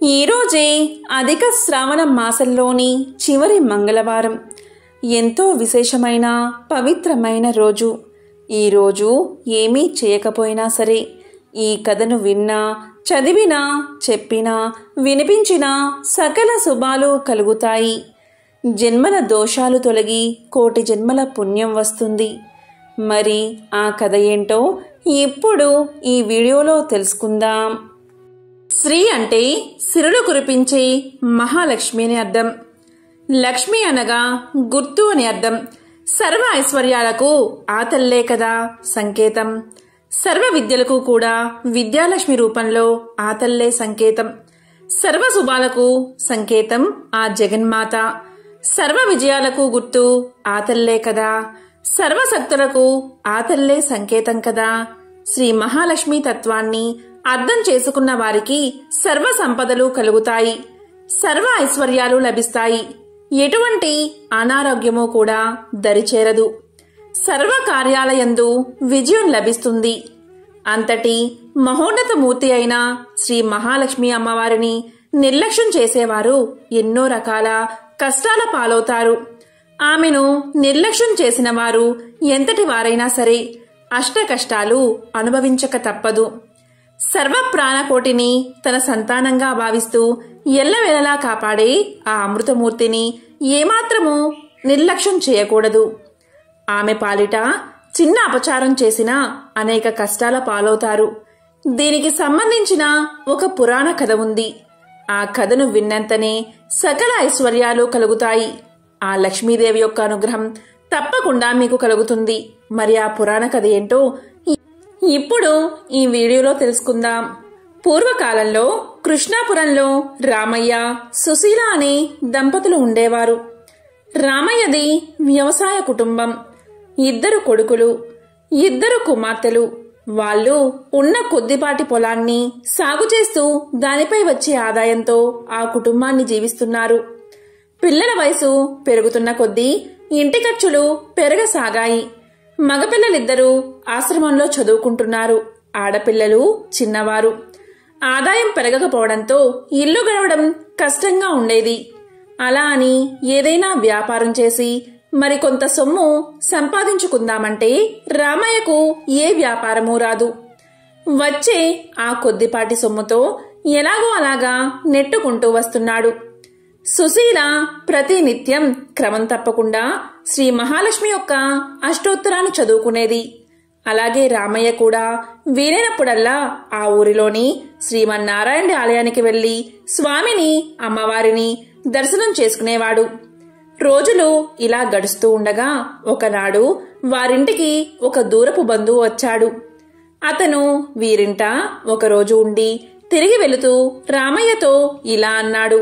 ఈరోజే అధిక శ్రావణ మాసంలోని చివరి మంగళవారం ఎంతో విశేషమైన పవిత్రమైన రోజు ఈరోజు ఏమీ చేయకపోయినా సరే ఈ కథను విన్నా చదివినా చెప్పినా వినిపించినా సకల శుభాలు కలుగుతాయి జన్మల దోషాలు తొలగి కోటి జన్మల పుణ్యం వస్తుంది మరి ఆ కథ ఏంటో ఇప్పుడు ఈ వీడియోలో తెలుసుకుందాం శ్రీ అంటే సిరులు కురిపించే మహాలక్ష్మి అని అర్థం లక్ష్మి అనగా గుర్తు అని అర్థం సర్వ ఐశ్వర్యాలకు ఆ తల్లే కదా సంకేతం సర్వ విద్యలకు కూడా విద్యాలక్ష్మి రూపంలో ఆ తల్లే సంకేతం సర్వ శుభాలకు సంకేతం ఆ జగన్మాత సర్వ విజయాలకు గుర్తు ఆ తల్లే కదా సర్వశక్తులకు ఆ తల్లే సంకేతం కదా శ్రీ మహాలక్ష్మి తత్వాన్ని అర్థం చేసుకున్న వారికి సర్వ సంపదలు కలుగుతాయి సర్వ ఐశ్వర్యాలు లభిస్తాయి ఎటువంటి అనారోగ్యము కూడా దరిచేరదు సర్వ కార్యాలయందు విజయం లభిస్తుంది అంతటి మహోన్నత మూర్తి అయిన శ్రీ మహాలక్ష్మి అమ్మవారిని నిర్లక్ష్యం చేసేవారు ఎన్నో రకాల కష్టాల పాలవుతారు ఆమెను నిర్లక్ష్యం చేసిన వారు ఎంతటి వారైనా సరే అష్ట కష్టాలు అనుభవించక తప్పదు సర్వ ప్రాణకోటిని తన సంతానంగా భావిస్తూ ఎల్లవేళలా కాపాడే ఆ అమృతమూర్తిని ఏమాత్రము నిర్లక్ష్యం చేయకూడదు ఆమె పాలిట చిన్న అపచారం చేసినా అనేక కష్టాల పాలవుతారు దీనికి సంబంధించిన ఒక పురాణ కథ ఉంది ఆ కథను విన్నంతనే సకల ఐశ్వర్యాలు కలుగుతాయి ఆ లక్ష్మీదేవి యొక్క అనుగ్రహం తప్పకుండా మీకు కలుగుతుంది మరి ఆ పురాణ కథ ఏంటో ఇప్పుడు ఈ వీడియోలో తెలుసుకుందాం పూర్వకాలంలో కృష్ణాపురంలో రామయ్య సుశీల అనే దంపతులు ఉండేవారు రామయ్యది వ్యవసాయ కుటుంబం ఇద్దరు కొడుకులు ఇద్దరు కుమార్తెలు వాళ్ళు ఉన్న కొద్దిపాటి పొలాన్ని సాగు చేస్తూ దానిపై వచ్చే ఆదాయంతో ఆ కుటుంబాన్ని జీవిస్తున్నారు పిల్లల వయసు పెరుగుతున్న కొద్దీ ఇంటి ఖర్చులు పెరగసాగాయి మగపిల్లలిద్దరూ ఆశ్రమంలో చదువుకుంటున్నారు ఆడపిల్లలు చిన్నవారు ఆదాయం పెరగకపోవడంతో ఇల్లు గడవడం కష్టంగా ఉండేది అలా అని ఏదైనా వ్యాపారం చేసి మరికొంత సొమ్ము సంపాదించుకుందామంటే రామయ్యకు ఏ వ్యాపారమూ రాదు వచ్చే ఆ కొద్దిపాటి సొమ్ముతో ఎలాగో అలాగా నెట్టుకుంటూ వస్తున్నాడు సుశీల ప్రతి నిత్యం క్రమం తప్పకుండా శ్రీ మహాలక్ష్మి యొక్క అష్టోత్తరాన్ని చదువుకునేది అలాగే రామయ్య కూడా వీలైనప్పుడల్లా ఆ ఊరిలోని శ్రీమన్నారాయణ ఆలయానికి వెళ్లి స్వామిని అమ్మవారిని దర్శనం చేసుకునేవాడు రోజులు ఇలా గడుస్తూ ఉండగా ఒకనాడు వారింటికి ఒక దూరపు బంధువు వచ్చాడు అతను వీరింట ఒకరోజు ఉండి తిరిగి వెళుతూ రామయ్యతో ఇలా అన్నాడు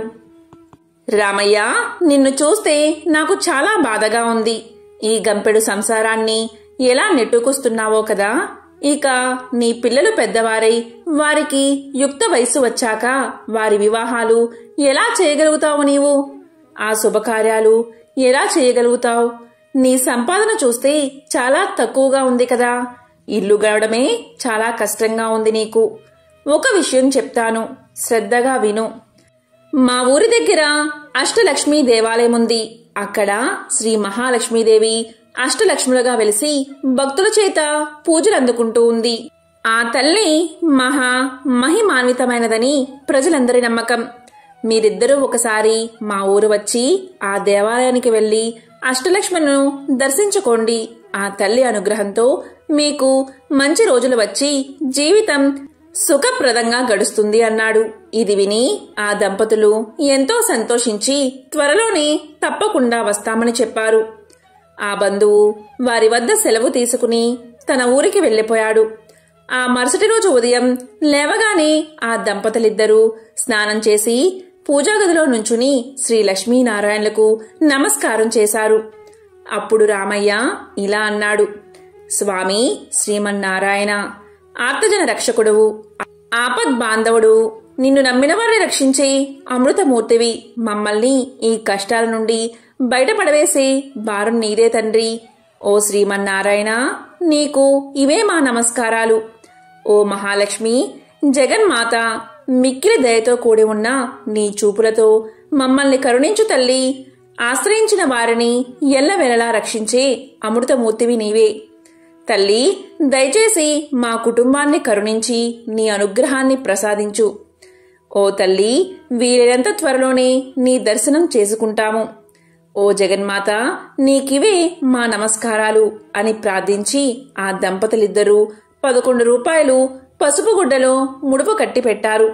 రామయ్య నిన్ను చూస్తే నాకు చాలా బాధగా ఉంది ఈ గంపెడు సంసారాన్ని ఎలా నెట్టుకొస్తున్నావో కదా ఇక నీ పిల్లలు పెద్దవారై వారికి యుక్త వయసు వచ్చాక వారి వివాహాలు ఎలా చేయగలుగుతావు నీవు ఆ శుభకార్యాలు ఎలా చేయగలుగుతావు నీ సంపాదన చూస్తే చాలా తక్కువగా ఉంది కదా ఇల్లు గడవడమే చాలా కష్టంగా ఉంది నీకు ఒక విషయం చెప్తాను శ్రద్ధగా విను మా ఊరి దగ్గర అష్టలక్ష్మి దేవాలయం ఉంది అక్కడ శ్రీ మహాలక్ష్మీదేవి అష్టలక్ష్ములుగా వెలిసి భక్తుల చేత పూజలు అందుకుంటూ ఉంది ఆ తల్లి మహా మహిమాన్వితమైనదని ప్రజలందరి నమ్మకం మీరిద్దరూ ఒకసారి మా ఊరు వచ్చి ఆ దేవాలయానికి వెళ్లి అష్టలక్ష్మను దర్శించుకోండి ఆ తల్లి అనుగ్రహంతో మీకు మంచి రోజులు వచ్చి జీవితం సుఖప్రదంగా గడుస్తుంది అన్నాడు ఇది విని ఆ దంపతులు ఎంతో సంతోషించి త్వరలోనే తప్పకుండా వస్తామని చెప్పారు ఆ బంధువు వారి వద్ద సెలవు తీసుకుని తన ఊరికి వెళ్లిపోయాడు ఆ మరుసటి రోజు ఉదయం లేవగానే ఆ దంపతులిద్దరూ స్నానం చేసి పూజాగదిలో నుంచుని శ్రీ లక్ష్మీనారాయణలకు నమస్కారం చేశారు అప్పుడు రామయ్య ఇలా అన్నాడు స్వామి శ్రీమన్నారాయణ ఆర్తజన రక్షకుడువు ఆపద్ బాంధవుడు నిన్ను నమ్మిన వారిని రక్షించే అమృతమూర్తివి మమ్మల్ని ఈ కష్టాల నుండి బయటపడవేసే భారం నీదే తండ్రి ఓ శ్రీమన్నారాయణ నీకు ఇవే మా నమస్కారాలు ఓ మహాలక్ష్మి జగన్మాత మిక్కిలి దయతో కూడి ఉన్న నీ చూపులతో మమ్మల్ని కరుణించు తల్లి ఆశ్రయించిన వారిని ఎల్లవెలలా రక్షించే అమృతమూర్తివి నీవే తల్లి దయచేసి మా కుటుంబాన్ని కరుణించి నీ అనుగ్రహాన్ని ప్రసాదించు ఓ తల్లి వీలైనంత త్వరలోనే నీ దర్శనం చేసుకుంటాము ఓ జగన్మాత నీకివే మా నమస్కారాలు అని ప్రార్థించి ఆ దంపతులిద్దరూ పదకొండు రూపాయలు పసుపు గుడ్డలో ముడుపు కట్టి పెట్టారు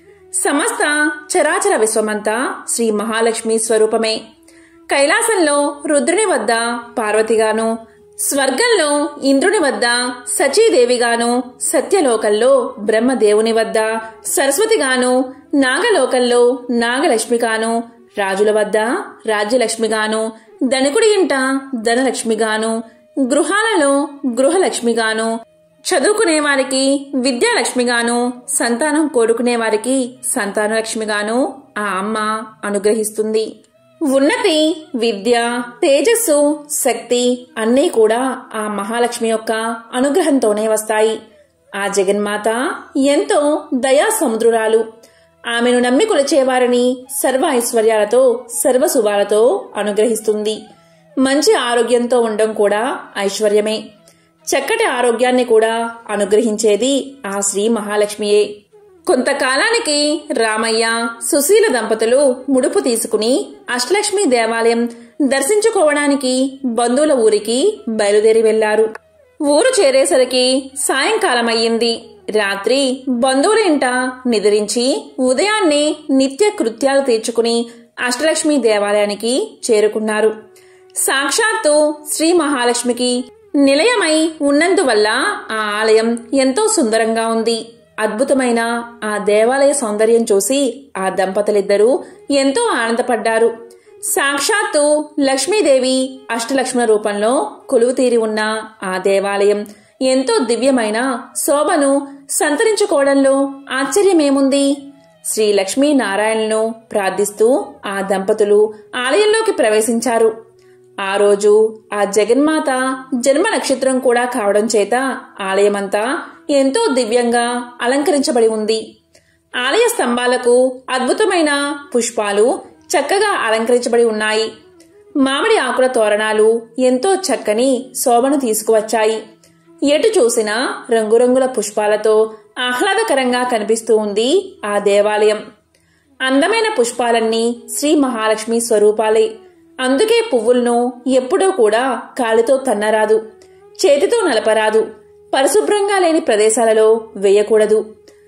సమస్త చరాచర విశ్వమంతా శ్రీ మహాలక్ష్మి స్వరూపమే కైలాసంలో రుద్రుని వద్ద పార్వతిగాను స్వర్గంలో ఇంద్రుని వద్ద సచీదేవిగాను సత్యలోకంలో బ్రహ్మదేవుని వద్ద సరస్వతిగాను నాగలోకంలో నాగలక్ష్మిగాను రాజుల వద్ద రాజ్యలక్ష్మిగాను ధనికుడి ఇంట ధనలక్ష్మిగాను గృహాలలో గృహలక్ష్మిగాను చదువుకునే వారికి విద్యాలక్ష్మిగాను సంతానం కోరుకునే వారికి సంతానలక్ష్మిగాను ఆ అమ్మ అనుగ్రహిస్తుంది ఉన్నతి విద్య తేజస్సు శక్తి అన్నీ కూడా ఆ మహాలక్ష్మి యొక్క అనుగ్రహంతోనే వస్తాయి ఆ జగన్మాత ఎంతో దయా సముద్రురాలు ఆమెను నమ్మి కొలిచేవారిని సర్వ ఐశ్వర్యాలతో సర్వశుభాలతో అనుగ్రహిస్తుంది మంచి ఆరోగ్యంతో ఉండడం కూడా ఐశ్వర్యమే చక్కటి ఆరోగ్యాన్ని కూడా అనుగ్రహించేది ఆ శ్రీ మహాలక్ష్మియే కొంతకాలానికి రామయ్య సుశీల దంపతులు ముడుపు తీసుకుని అష్టలక్ష్మి దేవాలయం దర్శించుకోవడానికి బంధువుల ఊరికి బయలుదేరి వెళ్లారు ఊరు చేరేసరికి సాయంకాలం అయ్యింది రాత్రి బంధువుల ఇంట నిద్రించి ఉదయాన్నే నిత్య కృత్యాలు తీర్చుకుని అష్టలక్ష్మి దేవాలయానికి చేరుకున్నారు సాక్షాత్తు శ్రీ మహాలక్ష్మికి నిలయమై ఉన్నందువల్ల ఆ ఆలయం ఎంతో సుందరంగా ఉంది అద్భుతమైన ఆ దేవాలయ సౌందర్యం చూసి ఆ దంపతులిద్దరూ ఎంతో ఆనందపడ్డారు సాక్షాత్తు లక్ష్మీదేవి అష్టలక్ష్మణ రూపంలో కొలువు తీరి ఉన్న ఆ దేవాలయం ఎంతో దివ్యమైన శోభను సంతరించుకోవడంలో ఆశ్చర్యమేముంది శ్రీ లక్ష్మీ నారాయణను ప్రార్థిస్తూ ఆ దంపతులు ఆలయంలోకి ప్రవేశించారు ఆ రోజు ఆ జగన్మాత జన్మ నక్షత్రం కూడా కావడం చేత ఆలయమంతా ఎంతో దివ్యంగా అలంకరించబడి ఉంది ఆలయ స్తంభాలకు అద్భుతమైన పుష్పాలు చక్కగా అలంకరించబడి ఉన్నాయి మామిడి ఆకుల తోరణాలు ఎంతో చక్కని శోభను తీసుకువచ్చాయి ఎటు చూసినా రంగురంగుల పుష్పాలతో ఆహ్లాదకరంగా కనిపిస్తూ ఉంది ఆ దేవాలయం అందమైన పుష్పాలన్నీ శ్రీ మహాలక్ష్మి స్వరూపాలే అందుకే పువ్వులను ఎప్పుడూ కూడా కాలితో తన్నరాదు చేతితో నలపరాదు పరిశుభ్రంగా లేని ప్రదేశాలలో వేయకూడదు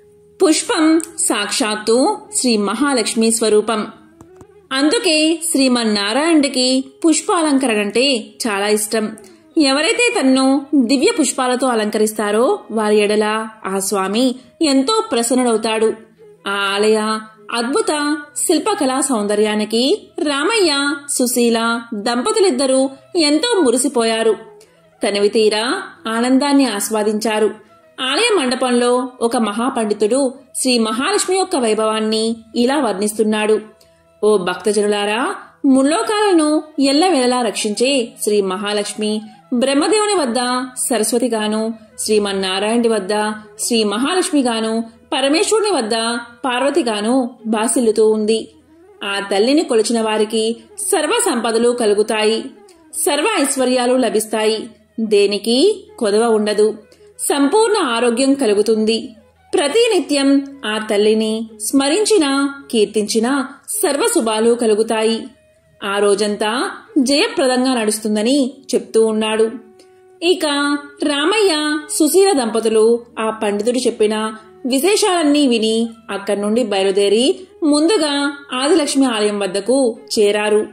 పుష్పం సాక్షాత్తు శ్రీ మహాలక్ష్మి స్వరూపం అందుకే శ్రీమన్నారాయణుడికి పుష్పాలంకరణ అంటే చాలా ఇష్టం ఎవరైతే తన్ను దివ్య పుష్పాలతో అలంకరిస్తారో వారి ఎడల ఆ స్వామి ఎంతో ప్రసన్నుడవుతాడు ఆ ఆలయ అద్భుత శిల్పకళా సౌందర్యానికి రామయ్య సుశీల దంపతులిద్దరూ ఎంతో మురిసిపోయారు తనివి తీరా ఆనందాన్ని ఆస్వాదించారు ఆలయ మండపంలో ఒక మహాపండితుడు శ్రీ మహాలక్ష్మి యొక్క వైభవాన్ని ఇలా వర్ణిస్తున్నాడు ఓ భక్తజనులారా ముల్లోకాలను ఎల్లవెలలా రక్షించే శ్రీ మహాలక్ష్మి బ్రహ్మదేవుని వద్ద సరస్వతిగాను శ్రీమన్నారాయణుడి వద్ద శ్రీ మహాలక్ష్మిగాను పరమేశ్వరుని వద్ద పార్వతిగాను బాసిల్లుతూ ఉంది ఆ తల్లిని కొలిచిన వారికి సర్వ సంపదలు కలుగుతాయి సర్వ ఐశ్వర్యాలు లభిస్తాయి దేనికి కొదవ ఉండదు సంపూర్ణ ఆరోగ్యం కలుగుతుంది ప్రతినిత్యం ఆ తల్లిని స్మరించిన కీర్తించిన సర్వశుభాలు కలుగుతాయి ఆ రోజంతా జయప్రదంగా నడుస్తుందని చెప్తూ ఉన్నాడు ఇక రామయ్య సుశీల దంపతులు ఆ పండితుడు చెప్పిన విశేషాలన్నీ విని అక్కడి నుండి బయలుదేరి ముందుగా ఆదిలక్ష్మి ఆలయం వద్దకు చేరారు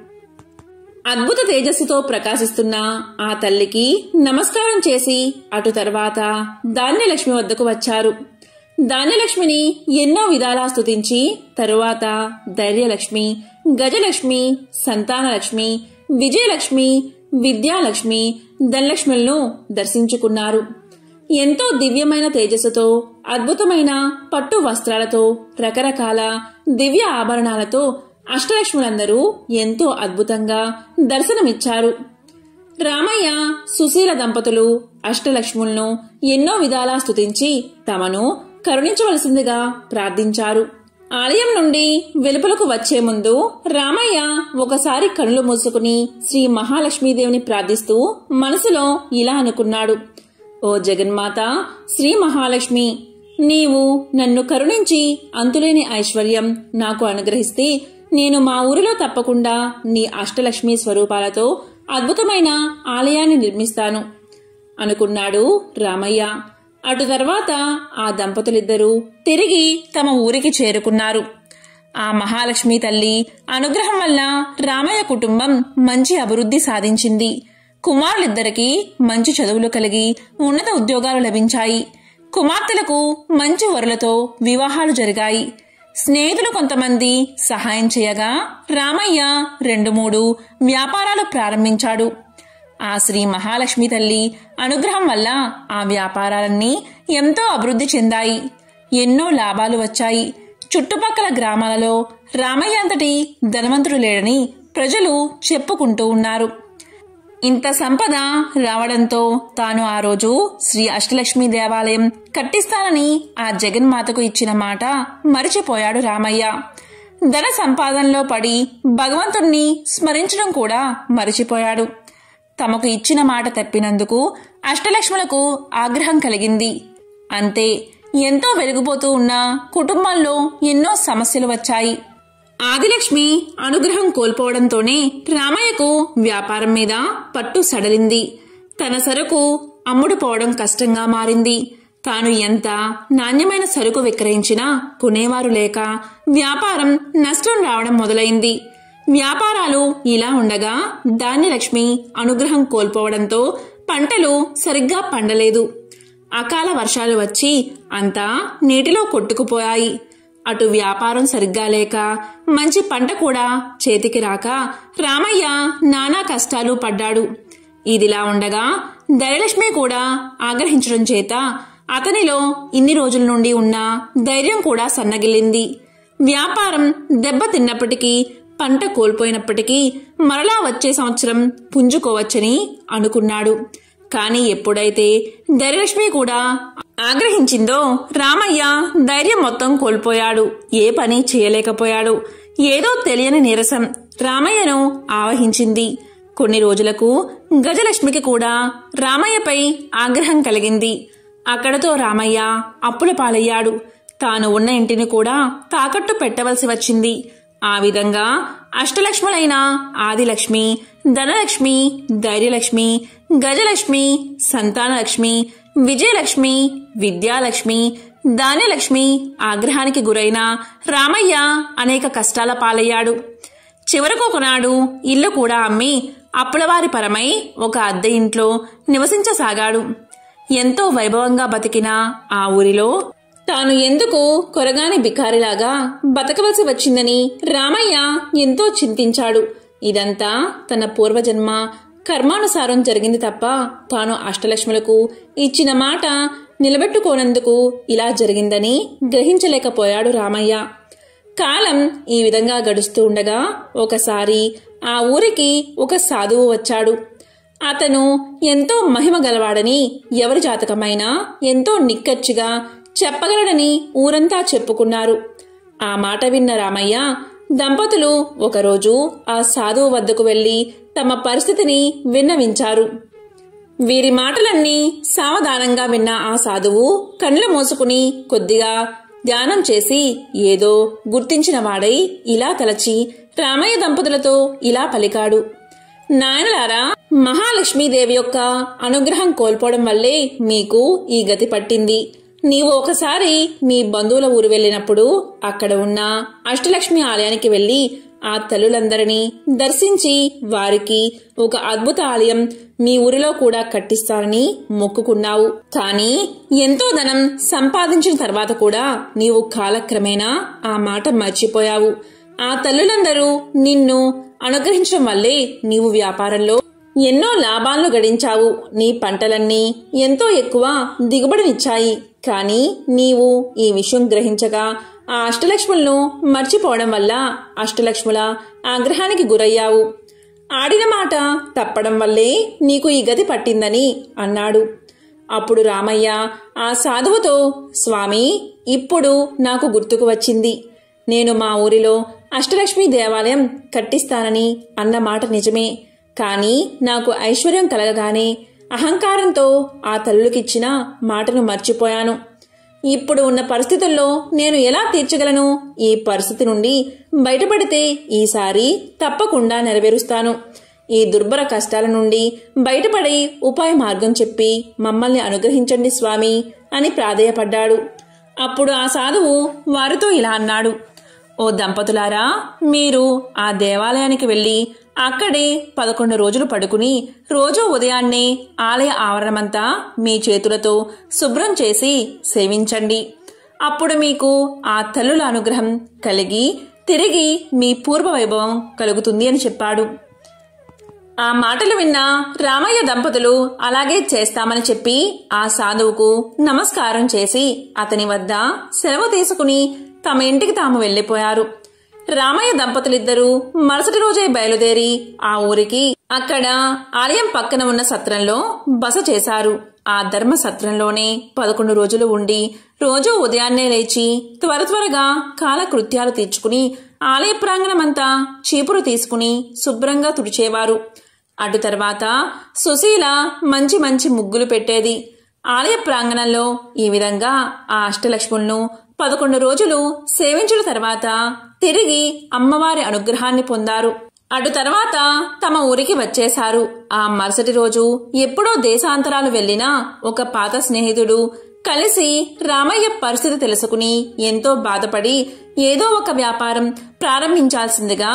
అద్భుత తేజస్సుతో ప్రకాశిస్తున్న ఆ తల్లికి నమస్కారం చేసి అటు తర్వాత ధాన్యలక్ష్మి వద్దకు వచ్చారు ధాన్యలక్ష్మిని ఎన్నో విధాలా స్తుతించి తరువాత ధైర్యలక్ష్మి గజలక్ష్మి సంతానలక్ష్మి విజయలక్ష్మి విద్యాలక్ష్మి ధనలక్ష్మిలను దర్శించుకున్నారు ఎంతో దివ్యమైన తేజస్సుతో అద్భుతమైన పట్టు వస్త్రాలతో రకరకాల దివ్య ఆభరణాలతో అష్టలక్ష్ములందరూ ఎంతో అద్భుతంగా దర్శనమిచ్చారు రామయ్య సుశీల దంపతులు అష్టలక్ష్ములను ఎన్నో విధాలా స్తుతించి తమను కరుణించవలసిందిగా ప్రార్థించారు ఆలయం నుండి వెలుపలకు వచ్చే ముందు రామయ్య ఒకసారి కళ్ళు మూసుకుని శ్రీ మహాలక్ష్మీదేవిని ప్రార్థిస్తూ మనసులో ఇలా అనుకున్నాడు ఓ జగన్మాత శ్రీ మహాలక్ష్మి నీవు నన్ను కరుణించి అంతులేని ఐశ్వర్యం నాకు అనుగ్రహిస్తే నేను మా ఊరిలో తప్పకుండా నీ అష్టలక్ష్మి స్వరూపాలతో అద్భుతమైన ఆలయాన్ని నిర్మిస్తాను అనుకున్నాడు రామయ్య అటు తర్వాత ఆ దంపతులిద్దరూ తిరిగి తమ ఊరికి చేరుకున్నారు ఆ మహాలక్ష్మి తల్లి అనుగ్రహం వల్ల రామయ్య కుటుంబం మంచి అభివృద్ధి సాధించింది కుమారులిద్దరికీ మంచి చదువులు కలిగి ఉన్నత ఉద్యోగాలు లభించాయి కుమార్తెలకు మంచి వరులతో వివాహాలు జరిగాయి స్నేహితులు కొంతమంది సహాయం చేయగా రామయ్య రెండు మూడు వ్యాపారాలు ప్రారంభించాడు ఆ శ్రీ మహాలక్ష్మి తల్లి అనుగ్రహం వల్ల ఆ వ్యాపారాలన్నీ ఎంతో అభివృద్ధి చెందాయి ఎన్నో లాభాలు వచ్చాయి చుట్టుపక్కల గ్రామాలలో రామయ్య అంతటి ధనవంతుడు లేడని ప్రజలు చెప్పుకుంటూ ఉన్నారు ఇంత సంపద రావడంతో తాను ఆ రోజు శ్రీ అష్టలక్ష్మి దేవాలయం కట్టిస్తానని ఆ జగన్మాతకు ఇచ్చిన మాట మరిచిపోయాడు రామయ్య ధన సంపాదనలో పడి భగవంతుణ్ణి స్మరించడం కూడా మరిచిపోయాడు తమకు ఇచ్చిన మాట తప్పినందుకు అష్టలక్ష్ములకు ఆగ్రహం కలిగింది అంతే ఎంతో వెలిగిపోతూ ఉన్న కుటుంబంలో ఎన్నో సమస్యలు వచ్చాయి ఆదిలక్ష్మి అనుగ్రహం కోల్పోవడంతోనే రామయ్యకు వ్యాపారం మీద పట్టు సడలింది తన సరుకు అమ్ముడు పోవడం కష్టంగా మారింది తాను ఎంత నాణ్యమైన సరుకు విక్రయించినా కొనేవారు లేక వ్యాపారం నష్టం రావడం మొదలైంది వ్యాపారాలు ఇలా ఉండగా ధాన్యలక్ష్మి అనుగ్రహం కోల్పోవడంతో పంటలు సరిగ్గా పండలేదు అకాల వర్షాలు వచ్చి అంతా నీటిలో కొట్టుకుపోయాయి అటు వ్యాపారం సరిగ్గా లేక మంచి పంట కూడా చేతికి రాక రామయ్య నానా కష్టాలు పడ్డాడు ఇదిలా ఉండగా ధైర్యలక్ష్మి కూడా ఆగ్రహించడం చేత అతనిలో ఇన్ని రోజుల నుండి ఉన్న ధైర్యం కూడా సన్నగిల్లింది వ్యాపారం దెబ్బతిన్నప్పటికీ పంట కోల్పోయినప్పటికీ మరలా వచ్చే సంవత్సరం పుంజుకోవచ్చని అనుకున్నాడు కాని ఎప్పుడైతే ధైర్యలక్ష్మి కూడా ఆగ్రహించిందో రామయ్య ధైర్యం మొత్తం కోల్పోయాడు ఏ పని చేయలేకపోయాడు ఏదో తెలియని నీరసం రామయ్యను ఆవహించింది కొన్ని రోజులకు గజలక్ష్మికి కూడా రామయ్యపై ఆగ్రహం కలిగింది అక్కడతో రామయ్య అప్పుల పాలయ్యాడు తాను ఉన్న ఇంటిని కూడా తాకట్టు పెట్టవలసి వచ్చింది ఆ విధంగా అష్టలక్ష్ములైన ఆదిలక్ష్మి ధనలక్ష్మి ధైర్యలక్ష్మి గజలక్ష్మి సంతానలక్ష్మి విజయలక్ష్మి విద్యాలక్ష్మి ధాన్యలక్ష్మి ఆగ్రహానికి గురైన రామయ్య అనేక కష్టాల పాలయ్యాడు చివరకు ఒకనాడు ఇల్లు కూడా అమ్మి అప్పులవారి పరమై ఒక అద్దె ఇంట్లో నివసించసాగాడు ఎంతో వైభవంగా బతికిన ఆ ఊరిలో తాను ఎందుకు కొరగాని బికారిలాగా బతకవలసి వచ్చిందని రామయ్య ఎంతో చింతించాడు ఇదంతా తన పూర్వజన్మ కర్మానుసారం జరిగింది తప్ప తాను అష్టలక్ష్ములకు ఇచ్చిన మాట నిలబెట్టుకోనందుకు ఇలా జరిగిందని గ్రహించలేకపోయాడు రామయ్య కాలం ఈ విధంగా గడుస్తూ ఉండగా ఒకసారి ఆ ఊరికి ఒక సాధువు వచ్చాడు అతను ఎంతో మహిమ గలవాడని ఎవరి జాతకమైనా ఎంతో నిక్కచ్చిగా చెప్పగలడని ఊరంతా చెప్పుకున్నారు ఆ మాట విన్న రామయ్య దంపతులు ఒకరోజు ఆ సాధువు వద్దకు వెళ్లి తమ పరిస్థితిని విన్నవించారు వీరి మాటలన్నీ సావధానంగా విన్న ఆ సాధువు కళ్ళు మూసుకుని కొద్దిగా ధ్యానం చేసి ఏదో గుర్తించిన వాడై ఇలా తలచి రామయ్య దంపతులతో ఇలా పలికాడు నాయనలారా మహాలక్ష్మీదేవి యొక్క అనుగ్రహం కోల్పోవడం వల్లే మీకు ఈ గతి పట్టింది నీవు ఒకసారి మీ బంధువుల ఊరు వెళ్ళినప్పుడు అక్కడ ఉన్న అష్టలక్ష్మి ఆలయానికి వెళ్లి ఆ తల్లులందరినీ దర్శించి వారికి ఒక అద్భుత ఆలయం మీ ఊరిలో కూడా కట్టిస్తానని మొక్కుకున్నావు కానీ ఎంతో ధనం సంపాదించిన తర్వాత కూడా నీవు కాలక్రమేణా ఆ మాట మర్చిపోయావు ఆ తల్లులందరూ నిన్ను అనుగ్రహించడం వల్లే నీవు వ్యాపారంలో ఎన్నో లాభాలను గడించావు నీ పంటలన్నీ ఎంతో ఎక్కువ దిగుబడినిచ్చాయి కానీ నీవు ఈ విషయం గ్రహించగా ఆ అష్టలక్ష్ములను మర్చిపోవడం వల్ల అష్టలక్ష్ముల ఆగ్రహానికి గురయ్యావు ఆడిన మాట తప్పడం వల్లే నీకు ఈ గతి పట్టిందని అన్నాడు అప్పుడు రామయ్య ఆ సాధువుతో స్వామి ఇప్పుడు నాకు గుర్తుకు వచ్చింది నేను మా ఊరిలో అష్టలక్ష్మి దేవాలయం కట్టిస్తానని అన్న మాట నిజమే కానీ నాకు ఐశ్వర్యం కలగగానే అహంకారంతో ఆ తల్లులకిచ్చిన మాటను మర్చిపోయాను ఇప్పుడు ఉన్న పరిస్థితుల్లో నేను ఎలా తీర్చగలను ఈ పరిస్థితి నుండి బయటపడితే ఈసారి తప్పకుండా నెరవేరుస్తాను ఈ దుర్భర కష్టాల నుండి బయటపడి ఉపాయ మార్గం చెప్పి మమ్మల్ని అనుగ్రహించండి స్వామి అని ప్రాధేయపడ్డాడు అప్పుడు ఆ సాధువు వారితో ఇలా అన్నాడు ఓ దంపతులారా మీరు ఆ దేవాలయానికి వెళ్ళి అక్కడే పదకొండు రోజులు పడుకుని రోజూ ఉదయాన్నే ఆలయ ఆవరణమంతా మీ చేతులతో శుభ్రం చేసి సేవించండి అప్పుడు మీకు ఆ తల్లుల అనుగ్రహం కలిగి తిరిగి మీ పూర్వ వైభవం కలుగుతుంది అని చెప్పాడు ఆ మాటలు విన్న రామయ్య దంపతులు అలాగే చేస్తామని చెప్పి ఆ సాధువుకు నమస్కారం చేసి అతని వద్ద సెలవు తీసుకుని తమ ఇంటికి తాము వెళ్లిపోయారు రామయ్య దంపతులిద్దరూ మరుసటి రోజే బయలుదేరి ఆ ఊరికి అక్కడ ఆలయం పక్కన ఉన్న సత్రంలో బస చేశారు ఆ ధర్మ సత్రంలోనే పదకొండు రోజులు ఉండి రోజూ ఉదయాన్నే లేచి త్వర త్వరగా కాలకృత్యాలు తీర్చుకుని ఆలయ ప్రాంగణమంతా చీపురు తీసుకుని శుభ్రంగా తుడిచేవారు అటు తర్వాత సుశీల మంచి మంచి ముగ్గులు పెట్టేది ఆలయ ప్రాంగణంలో ఈ విధంగా ఆ అష్టలక్ష్ములను పదకొండు రోజులు సేవించిన తర్వాత తిరిగి అమ్మవారి అనుగ్రహాన్ని పొందారు అటు తర్వాత తమ ఊరికి వచ్చేశారు ఆ మరుసటి రోజు ఎప్పుడో దేశాంతరాలు వెళ్లినా ఒక పాత స్నేహితుడు కలిసి రామయ్య పరిస్థితి తెలుసుకుని ఎంతో బాధపడి ఏదో ఒక వ్యాపారం ప్రారంభించాల్సిందిగా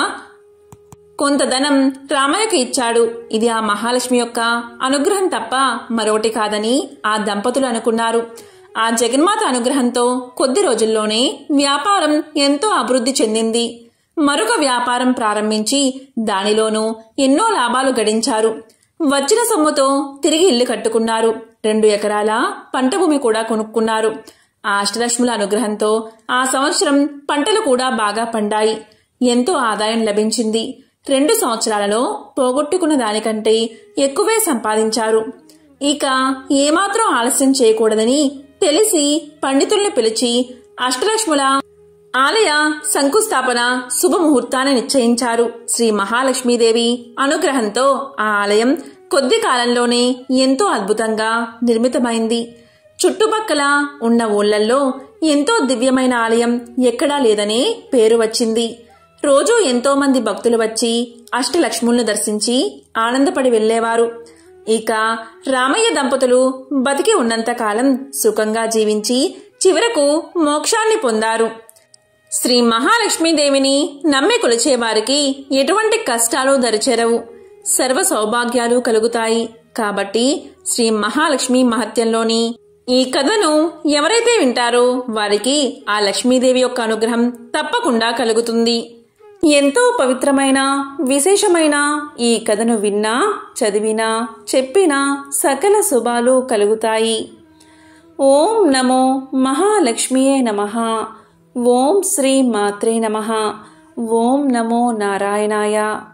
కొంత ధనం రామయ్యకు ఇచ్చాడు ఇది ఆ మహాలక్ష్మి యొక్క అనుగ్రహం తప్ప మరొకటి కాదని ఆ దంపతులు అనుకున్నారు ఆ జగన్మాత అనుగ్రహంతో కొద్ది రోజుల్లోనే వ్యాపారం ఎంతో అభివృద్ధి చెందింది మరొక వ్యాపారం ప్రారంభించి దానిలోనూ ఎన్నో లాభాలు గడించారు వచ్చిన సొమ్ముతో తిరిగి ఇల్లు కట్టుకున్నారు రెండు ఎకరాల పంట భూమి కూడా కొనుక్కున్నారు ఆ అష్టలక్ష్ముల అనుగ్రహంతో ఆ సంవత్సరం పంటలు కూడా బాగా పండాయి ఎంతో ఆదాయం లభించింది రెండు సంవత్సరాలలో పోగొట్టుకున్న దానికంటే ఎక్కువే సంపాదించారు ఇక ఏమాత్రం ఆలస్యం చేయకూడదని తెలిసి పండితుల్ని పిలిచి అష్టలక్ష్ముల ఆలయ శంకుస్థాపన శుభముహూర్తాన్ని నిశ్చయించారు శ్రీ మహాలక్ష్మీదేవి అనుగ్రహంతో ఆ ఆలయం కొద్ది కాలంలోనే ఎంతో అద్భుతంగా నిర్మితమైంది చుట్టుపక్కల ఉన్న ఊళ్ళల్లో ఎంతో దివ్యమైన ఆలయం ఎక్కడా లేదనే పేరు వచ్చింది రోజూ ఎంతో మంది భక్తులు వచ్చి అష్టలక్ష్ములను దర్శించి ఆనందపడి వెళ్లేవారు ఇక రామయ్య దంపతులు బతికి ఉన్నంత కాలం సుఖంగా జీవించి చివరకు మోక్షాన్ని పొందారు శ్రీ మహాలక్ష్మీదేవిని నమ్మి కొలిచేవారికి ఎటువంటి కష్టాలు దరిచేరవు సర్వ సౌభాగ్యాలు కలుగుతాయి కాబట్టి శ్రీ మహాలక్ష్మి మహత్యంలోని ఈ కథను ఎవరైతే వింటారో వారికి ఆ లక్ష్మీదేవి యొక్క అనుగ్రహం తప్పకుండా కలుగుతుంది ఎంతో పవిత్రమైన విశేషమైన ఈ కథను విన్నా చదివినా చెప్పినా సకల శుభాలు కలుగుతాయి ఓం నమో మహాలక్ష్మియే నమ ఓం శ్రీ మాత్రే నమ ఓం నమో నారాయణాయ